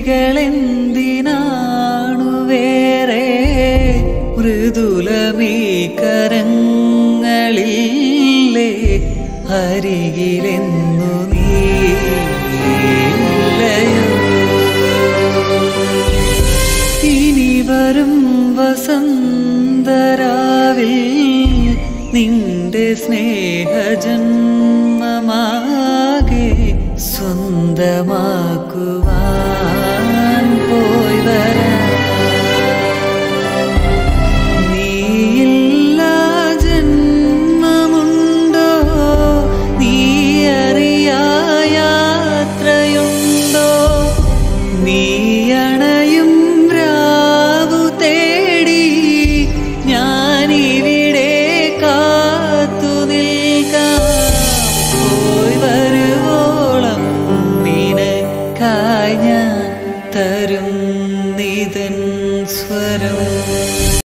മിഴികളെന്തിനാണു വേറെ മൃദുലമീ കരങ്ങളില്ലേ അരികിലെന്നു നീലയോ ഇനി വരും വസന്തരാവിൽ നിന്റെ സ്നേഹജന്മമാകെ സ്വന്തമാക്കുവാൻ പോയി വരാം നീയില്ലാ ജന്മമുണ്ടോ നീ അറിയാ യാത്രയുണ്ടോ നീ അണയും രാവു തേടി ഞാനിവിടെ കാത്തു നിൽക്കാം പോയി വരുവോളം നിനക്കായി ഞാൻ തരും നിതൻ സ്വരം